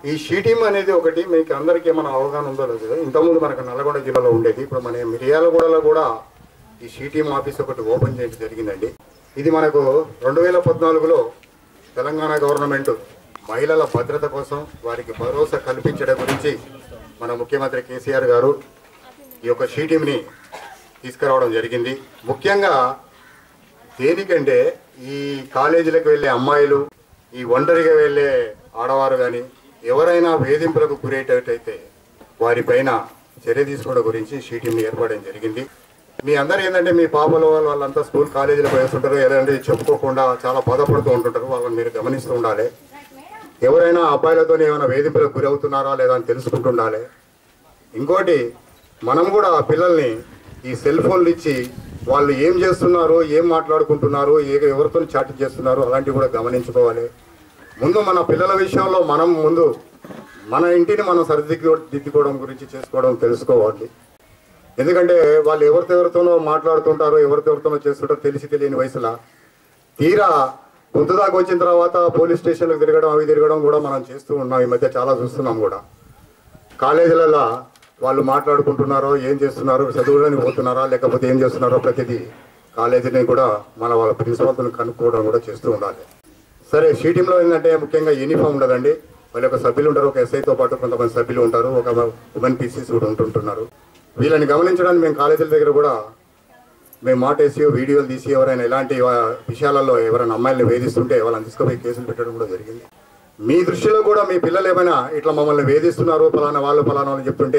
ఈ షీటీమ్ అనేది ఒకటి మీకు అందరికీ ఏమైనా అవగాహన ఉందో లేదో ఇంతకుముందు మనకు నల్గొండ జిల్లాలో ఉండేది ఇప్పుడు మన మిర్యాలగూడలో కూడా ఈ షీటీమ్ ఆఫీస్ ఒకటి ఓపెన్ చేయడం జరిగిందండి ఇది మనకు రెండు వేల పద్నాలుగులో తెలంగాణ గవర్నమెంట్ మహిళల భద్రత కోసం వారికి భరోసా కల్పించడం గురించి మన ముఖ్యమంత్రి కేసీఆర్ గారు ఈ యొక్క షీటీమ్ని తీసుకురావడం జరిగింది ముఖ్యంగా దేనికంటే ఈ కాలేజీలకు వెళ్ళే అమ్మాయిలు ఈ ఒంటరిగా వెళ్ళే ఆడవారు కానీ ఎవరైనా వేధింపులకు గురయ్యేటట్టయితే వారిపైన చర్య తీసుకోవడం గురించి షీటీని ఏర్పడడం జరిగింది మీ అందరు ఏంటంటే మీ పాపల వాళ్ళు వాళ్ళంతా స్కూల్ కాలేజీలకు వేస్తుంటారు ఎలాంటి చెప్పుకోకుండా చాలా బాధపడుతూ ఉంటుంటారు వాళ్ళని మీరు గమనిస్తూ ఉండాలి ఎవరైనా అబ్బాయిలతో ఏమైనా వేధింపులకు గురవుతున్నారా లేదా అని తెలుసుకుంటుండాలి ఇంకోటి మనం కూడా ఆ పిల్లల్ని ఈ సెల్ ఫోన్లు ఇచ్చి వాళ్ళు ఏం చేస్తున్నారు ఏం మాట్లాడుకుంటున్నారు ఏ ఎవరితో చాటింగ్ చేస్తున్నారు అలాంటివి కూడా గమనించుకోవాలి ముందు మన పిల్లల విషయంలో మనం ముందు మన ఇంటిని మనం సరిదిద్దు దిద్దుకోవడం గురించి చేసుకోవడం తెలుసుకోవాలి ఎందుకంటే వాళ్ళు ఎవరితో ఎవరితోనో మాట్లాడుతుంటారో ఎవరితో ఎవరితోనో చేస్తుంటారో తెలిసి తెలియని వయసులో తీరా గొంతు దాకా వచ్చిన తర్వాత పోలీస్ స్టేషన్లకు తిరగడం అవి తిరగడం కూడా మనం చేస్తూ ఉన్నాం ఈ మధ్య చాలా చూస్తున్నాం కూడా కాలేజీలలో వాళ్ళు మాట్లాడుకుంటున్నారో ఏం చేస్తున్నారో చదువులని పోతున్నారా లేకపోతే ఏం చేస్తున్నారో ప్రతిదీ కాలేజీని కూడా మన వాళ్ళ ప్రిన్సిపాల్తో కనుక్కోవడం కూడా చేస్తూ ఉండాలి సరే షీటింగ్లో ఏంటంటే ముఖ్యంగా యూనిఫామ్ ఉండదండి వాళ్ళ యొక్క సభ్యులు ఉంటారు ఒక ఎస్ఐతో పాటు కొంతమంది సభ్యులు ఉంటారు ఒక ఉమెన్ పీసీస్ కూడా ఉంటుంటున్నారు వీళ్ళని గమనించడానికి మేము కాలేజీల దగ్గర కూడా మేము మాటేసి వీడియోలు తీసి ఎవరైనా ఇలాంటి వా- విషయాలలో ఎవరైనా అమ్మాయిల్ని వేధిస్తుంటే వాళ్ళని తీసుకుపోయి కేసులు పెట్టడం కూడా జరిగింది మీ దృష్టిలో కూడా మీ పిల్లలు ఏమైనా ఇట్లా మమ్మల్ని వేధిస్తున్నారు ఫలానా వాళ్ళు ఫలానా అని చెప్తుంటే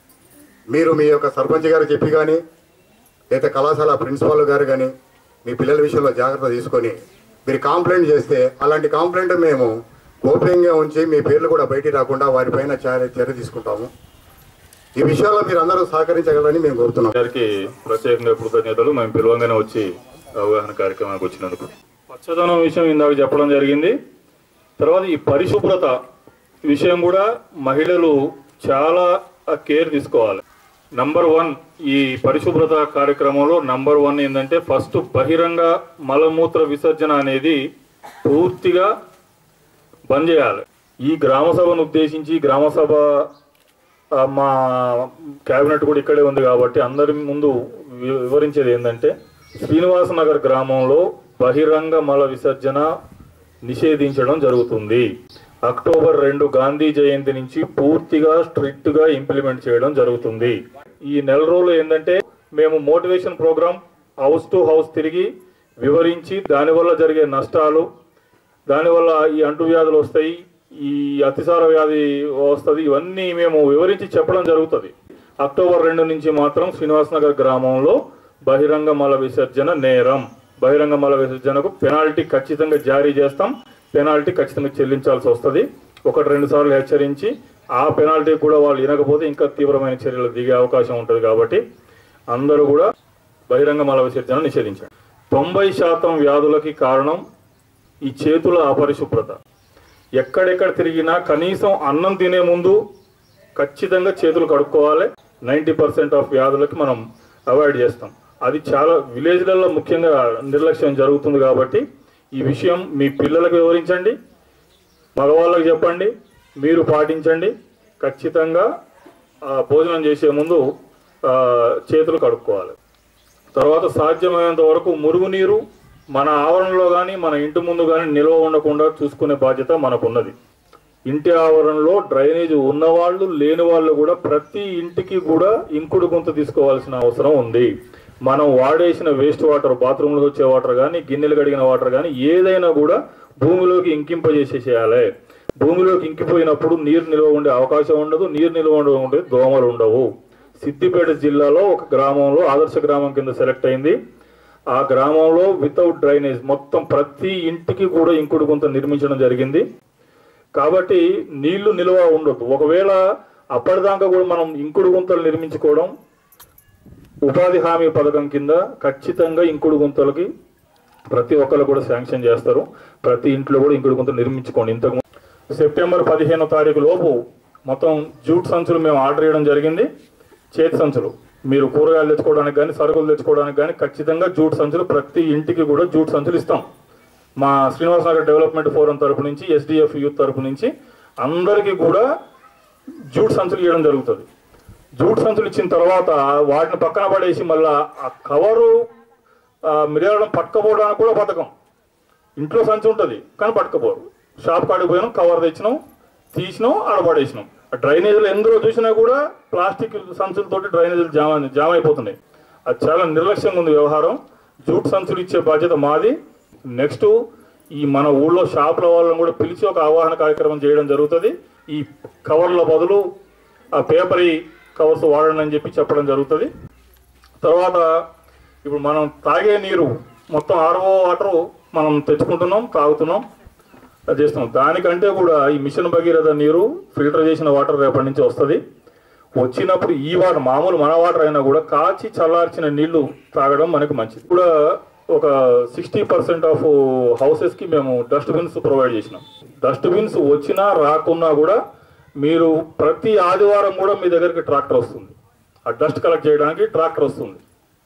మీరు మీ యొక్క సర్పంచ్ గారు చెప్పి కానీ లేదా కళాశాల ప్రిన్సిపాల్ గారు కానీ మీ పిల్లల విషయంలో జాగ్రత్త తీసుకొని మీరు కంప్లైంట్ చేస్తే అలాంటి కంప్లైంట్ మేము గోప్యంగా ఉంచి మీ పేర్లు కూడా బయటికి రాకుండా వారిపైన చర్య చర్య తీసుకుంటాము ఈ విషయాల్లో మీరు అందరూ సహకరించగలరని మేము కోరుతున్నాం గారికి ప్రత్యేకంగా కృతజ్ఞతలు మేము పిలవంగానే వచ్చి అవగాహన కార్యక్రమానికి వచ్చినందుకు పచ్చదనం విషయం ఇందాక చెప్పడం జరిగింది తర్వాత ఈ పరిశుభ్రత విషయం కూడా మహిళలు చాలా కేర్ తీసుకోవాలి నంబర్ వన్ ఈ పరిశుభ్రత కార్యక్రమంలో నంబర్ వన్ ఏంటంటే ఫస్ట్ బహిరంగ మలమూత్ర విసర్జన అనేది పూర్తిగా బంద్ చేయాలి ఈ గ్రామ సభను ఉద్దేశించి గ్రామ సభ ఆ, మా కేబినెట్ కూడా ఇక్కడే ఉంది కాబట్టి అందరి ముందు వి- వివరించేది ఏంటంటే శ్రీనివాస నగర్ గ్రామంలో బహిరంగ మల విసర్జన నిషేధించడం జరుగుతుంది అక్టోబర్ రెండు గాంధీ జయంతి నుంచి పూర్తిగా స్ట్రిక్ట్ గా ఇంప్లిమెంట్ చేయడం జరుగుతుంది ఈ నెల రోజులు ఏంటంటే మేము motivation program house to house తిరిగి వివరించి దానివల్ల జరిగే నష్టాలు దానివల్ల ఈ అంటువ్యాధులు వస్తాయి ఈ అతిసార వ్యాధి వస్తుంది ఇవన్నీ మేము వివరించి చెప్పడం జరుగుతుంది అక్టోబర్ రెండు నుంచి మాత్రం శ్రీనివాస్ నగర్ గ్రామంలో బహిరంగ మల విసర్జన నేరం బహిరంగ మల విసర్జనకు పెనాల్టీ ఖచ్చితంగా జారీ చేస్తాం పెనాల్టీ ఖచ్చితంగా చెల్లించాల్సి వస్తుంది ఒకటి రెండు సార్లు హెచ్చరించి ఆ పెనాల్టీ కూడా వాళ్ళు వినకపోతే ఇంకా తీవ్రమైన చర్యలు దిగే అవకాశం ఉంటుంది కాబట్టి అందరూ కూడా బహిరంగ మల విసర్జన నిషేధించారు తొంభై శాతం వ్యాధులకి కారణం ఈ చేతుల అపరిశుభ్రత ఎక్కడెక్కడ తిరిగినా కనీసం అన్నం తినే ముందు ఖచ్చితంగా చేతులు కడుక్కోవాలి నైంటీ పర్సెంట్ ఆఫ్ వ్యాధులకి మనం అవాయిడ్ చేస్తాం అది చాలా విలేజ్లలో ముఖ్యంగా నిర్లక్ష్యం జరుగుతుంది కాబట్టి ఈ విషయం మీ పిల్లలకు వివరించండి మగవాళ్ళకి చెప్పండి మీరు పాటించండి ఖచ్చితంగా ఆ, భోజనం చేసే ముందు ఆ, చేతులు కడుక్కోవాలి తర్వాత సాధ్యమైనంత వరకు మురుగునీరు మన ఆవరణలో కానీ మన ఇంటి ముందు కానీ నిల్వ ఉండకుండా చూసుకునే బాధ్యత మనకున్నది ఇంటి ఆవరణలో డ్రైనేజ్ ఉన్నవాళ్ళు లేని వాళ్ళు కూడా ప్రతి ఇంటికి కూడా ఇంకుడు గుంత తీసుకోవాల్సిన అవసరం ఉంది మనం వాడేసిన వేస్ట్ వాటర్ బాత్రూంలో వచ్చే వాటర్ కానీ గిన్నెలు కడిగిన వాటర్ కానీ ఏదైనా కూడా భూమిలోకి ఇంకింపజేసేసేయాలి భూమిలోకి ఇంకిపోయినప్పుడు నీరు నిల్వ ఉండే అవకాశం ఉండదు నీరు నిల్వ ఉండే దోమలు ఉండవు సిద్దిపేట జిల్లాలో ఒక గ్రామంలో ఆదర్శ గ్రామం కింద సెలెక్ట్ అయింది ఆ గ్రామంలో వితౌట్ డ్రైనేజ్ మొత్తం ప్రతి ఇంటికి కూడా ఇంకుడు గుంత నిర్మించడం జరిగింది కాబట్టి నీళ్లు నిల్వ ఉండదు ఒకవేళ అప్పటిదాకా కూడా మనం ఇంకుడు గుంతలు నిర్మించుకోవడం ఉపాధి హామీ పథకం కింద ఖచ్చితంగా ఇంకుడు గుంతలకి ప్రతి ఒక్కరు కూడా శాంక్షన్ చేస్తారు ప్రతి ఇంట్లో కూడా ఇంకుడు గుంత నిర్మించుకోండి ఇంతకు సెప్టెంబర్ పదిహేనో తారీఖు లోపు మొత్తం జూట్ సంచులు మేము ఆర్డర్ చేయడం జరిగింది చేతి సంచులు మీరు కూరగాయలు తెచ్చుకోవడానికి కానీ సరుకులు తెచ్చుకోవడానికి కానీ ఖచ్చితంగా జూట్ సంచులు ప్రతి ఇంటికి కూడా జూట్ సంచులు ఇస్తాం మా శ్రీనివాస నగర్ డెవలప్మెంట్ ఫోరం తరపు నుంచి ఎస్డిఎఫ్ యూత్ తరపు నుంచి అందరికీ కూడా జూట్ సంచులు ఇవ్వడం జరుగుతుంది జూట్ సంచులు ఇచ్చిన తర్వాత వాటిని పక్కన పడేసి మళ్ళా ఆ కవరు ఆ, మిరియాలను పట్టుకపోవడానికి కూడా పథకం ఇంట్లో సంచి ఉంటుంది కానీ పట్టుకపోరు షాప్ కాడికి పోయినాం కవర్ తెచ్చినాం తీసినాం ఆడపడేసినాం ఆ డ్రైనేజీలు ఎందులో చూసినా కూడా ప్లాస్టిక్ సంచులతోటి డ్రైనేజీలు జామ జామ అయిపోతున్నాయి అది చాలా నిర్లక్ష్యంగా ఉంది వ్యవహారం జూట్ సంచులు ఇచ్చే బాధ్యత మాది నెక్స్ట్ ఈ మన ఊళ్ళో షాపుల వాళ్ళని కూడా పిలిచి ఒక అవగాహన కార్యక్రమం చేయడం జరుగుతుంది ఈ కవర్ల బదులు ఆ పేపరీ కవర్స్ వాడండి అని చెప్పి చెప్పడం జరుగుతుంది తర్వాత ఇప్పుడు మనం తాగే నీరు మొత్తం ఆర్ఓ వాటర్ మనం తెచ్చుకుంటున్నాం తాగుతున్నాం అది చేస్తున్నాం దానికంటే కూడా ఈ మిషన్ భగీరథ నీరు ఫిల్టర్ చేసిన వాటర్ రేపటి నుంచి వస్తుంది వచ్చినప్పుడు ఈ వాటర్ మామూలు మన వాటర్ అయినా కూడా కాచి చల్లార్చిన నీళ్లు తాగడం మనకి మంచిది కూడా ఒక సిక్స్టీ పర్సెంట్ ఆఫ్ హౌసెస్కి మేము డస్ట్బిన్స్ ప్రొవైడ్ చేసినాం డస్ట్బిన్స్ వచ్చినా రాకున్నా కూడా మీరు ప్రతి ఆదివారం కూడా మీ దగ్గరికి ట్రాక్టర్ వస్తుంది ఆ డస్ట్ కలెక్ట్ చేయడానికి ట్రాక్టర్ వస్తుంది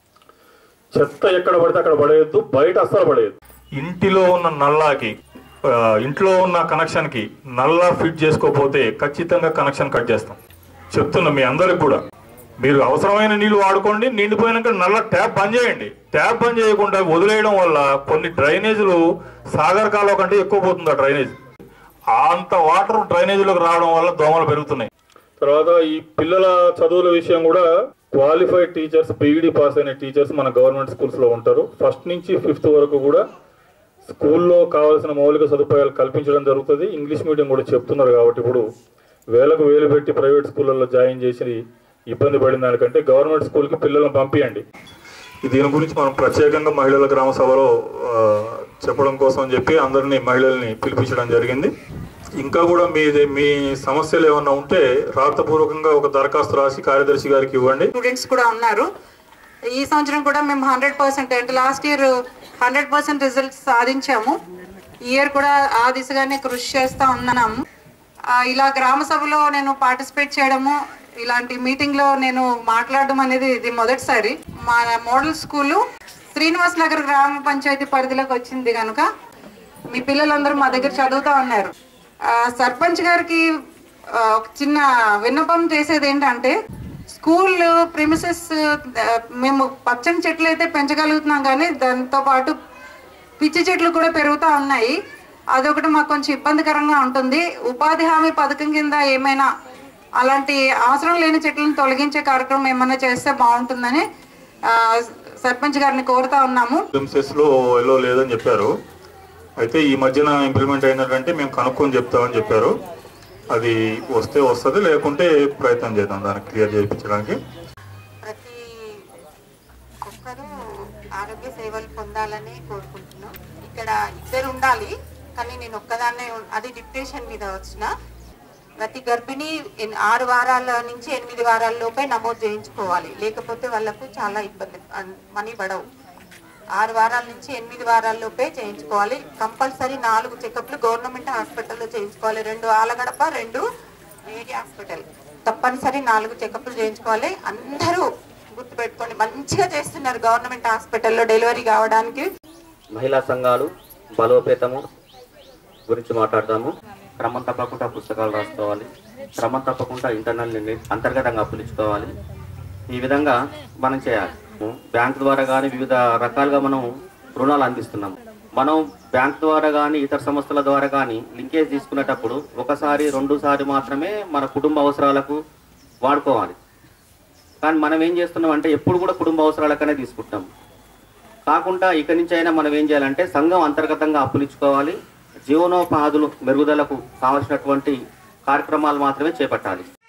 చెత్త ఎక్కడ పడితే అక్కడ పడేయద్దు బయట అస్సలు పడేయద్దు ఇంటిలో ఉన్న నల్లాకి ఆ, ఇంట్లో ఉన్న కనెక్షన్కి నల్లా ఫిట్ చేసుకోకపోతే ఖచ్చితంగా కనెక్షన్ కట్ చేస్తాం చెప్తున్నా మీ అందరికి కూడా మీరు అవసరమైన నీళ్లు వాడుకోండి నిండిపోయినాక నల్ల ట్యాప్ బంద్ చేయండి ట్యాప్ బంద్ చేయకుండా వదిలేయడం వల్ల కొన్ని డ్రైనేజీలు సాగర్ కాలువ కంటే ఎక్కువ పోతుంది ఆ డ్రైనేజ్ అంత వాటర్ డ్రైనేజీలోకి రావడం వల్ల దోమలు పెరుగుతున్నాయి తర్వాత ఈ పిల్లల చదువుల విషయం కూడా క్వాలిఫైడ్ టీచర్స్ పీఈడి పాస్ అయిన టీచర్స్ మన గవర్నమెంట్ స్కూల్స్ లో ఉంటారు ఫస్ట్ నుంచి ఫిఫ్త్ వరకు కూడా స్కూల్లో కావాల్సిన మౌలిక సదుపాయాలు కల్పించడం జరుగుతుంది ఇంగ్లీష్ మీడియం కూడా చెప్తున్నారు కాబట్టి ఇప్పుడు వేలకు వేలు పెట్టి ప్రైవేట్ స్కూళ్ళల్లో జాయిన్ చేసి ఇబ్బంది పడిన దానికంటే గవర్నమెంట్ స్కూల్కి పిల్లలను పంపించండి దీని గురించి మనం ప్రత్యేకంగా మహిళల గ్రామ సభలో ఆ, చెప్పడం కోసం అని చెప్పి అందరినీ మహిళల్ని పిలిపించడం జరిగింది ఇంకా కూడా మీ మీ సమస్యలు ఏమన్నా ఉంటే రాతపూర్వకంగా ఒక దరఖాస్తు రాసి కార్యదర్శి గారికి ఇవ్వండి స్టూడెంట్స్ కూడా ఉన్నారు ఈ సంవత్సరం కూడా మేము హండ్రెడ్ పర్సెంట్ అంటే last year hundred percent results సాధించాము ఈ ఇయర్ కూడా ఆ దిశగానే కృషి చేస్తూ ఉన్నాము ఆ, ఇలా గ్రామ సభలో నేను పార్టిసిపేట్ చేయడము ఇలాంటి మీటింగ్ లో నేను మాట్లాడడం అనేది ఇది మొదటిసారి మా మోడల్ స్కూలు శ్రీనివాస్ నగర్ గ్రామ పంచాయతీ పరిధిలోకి వచ్చింది కనుక మీ పిల్లలందరూ మా దగ్గర చదువుతా ఉన్నారు ఆ, సర్పంచ్ గారికి ఆ, ఒక చిన్న విన్నపం చేసేది ఏంటంటే స్కూల్ ప్రిమిసెస్ మేము పచ్చని చెట్లు అయితే పెంచగలుగుతున్నాం కానీ దాంతో పాటు పిచ్చి చెట్లు కూడా పెరుగుతూ ఉన్నాయి అదొకటి మాకు కొంచెం ఇబ్బందికరంగా ఉంటుంది ఉపాధి హామీ పథకం కింద ఏమైనా అలాంటి అవసరం లేని చెట్లను తొలగించే కార్యక్రమం ఏమైనా చేస్తే బాగుంటుందని ఆ, సర్పంచ్ గారిని కోరుతా ఉన్నాము ఎంసెస్ లో ఎల్లో లేదని చెప్పారు అయితే ఈ మధ్యన ఇంప్లిమెంట్ అయినట్టు మేము కనుక్కొని చెప్తామని చెప్పారు అది వస్తే వస్తుంది లేకుంటే ప్రయత్నం చేద్దాం దాన్ని క్లియర్ చేయించడానికి ప్రతి ఒక్కరూ ఆరోగ్య సేవలు పొందాలని కోరుకుంటున్నాం ఇక్కడ ఇద్దరు ఉండాలి కానీ నేను ఒక్కదాన్నే ఉన్- అది డిప్రెషన్ మీద వచ్చిన ప్రతి గర్భిణి ఎన్- ఆరు వారాల నుంచి ఎనిమిది వారాల లోపే నమోదు చేయించుకోవాలి లేకపోతే వాళ్ళకు చాలా ఇబ్బంది అన్- మనీ పడవు ఆరు వారాల నుంచి ఎనిమిది వారాల లోపే చేయించుకోవాలి కంపల్సరీ నాలుగు చెకప్లు గవర్నమెంట్ హాస్పిటల్లో చేయించుకోవాలి రెండు ఆలగడప రెండు వేడి హాస్పిటల్ తప్పనిసరి నాలుగు చెకప్లు చేయించుకోవాలి అందరూ గుర్తుపెట్టుకోండి మంచిగా చేస్తున్నారు గవర్నమెంట్ హాస్పిటల్లో డెలివరీ కావడానికి మహిళా సంఘాలు బలోపేతము గురించి మాట్లాడదాము క్రమం తప్పకుండా పుస్తకాలు రాసుకోవాలి క్రమం తప్పకుండా ఇంటర్నల్ ని అంతర్గతంగా అప్పులించుకోవాలి ఈ విధంగా మనం చేయాలి బ్యాంక్ ద్వారా కానీ వివిధ రకాలుగా మనం రుణాలు అందిస్తున్నాం మనం బ్యాంక్ ద్వారా కానీ ఇతర సంస్థల ద్వారా కానీ లింకేజ్ తీసుకునేటప్పుడు ఒకసారి రెండుసారి మాత్రమే మన కుటుంబ అవసరాలకు వాడుకోవాలి కానీ మనం ఏం చేస్తున్నాం అంటే ఎప్పుడు కూడా కుటుంబ అవసరాలకనే తీసుకుంటాం కాకుండా ఇక నుంచి అయినా మనం ఏం చేయాలంటే సంఘం అంతర్గతంగా అప్పులిచ్చుకోవాలి జీవనోపాధులు మెరుగుదలకు కావలసినటువంటి కార్యక్రమాలు మాత్రమే చేపట్టాలి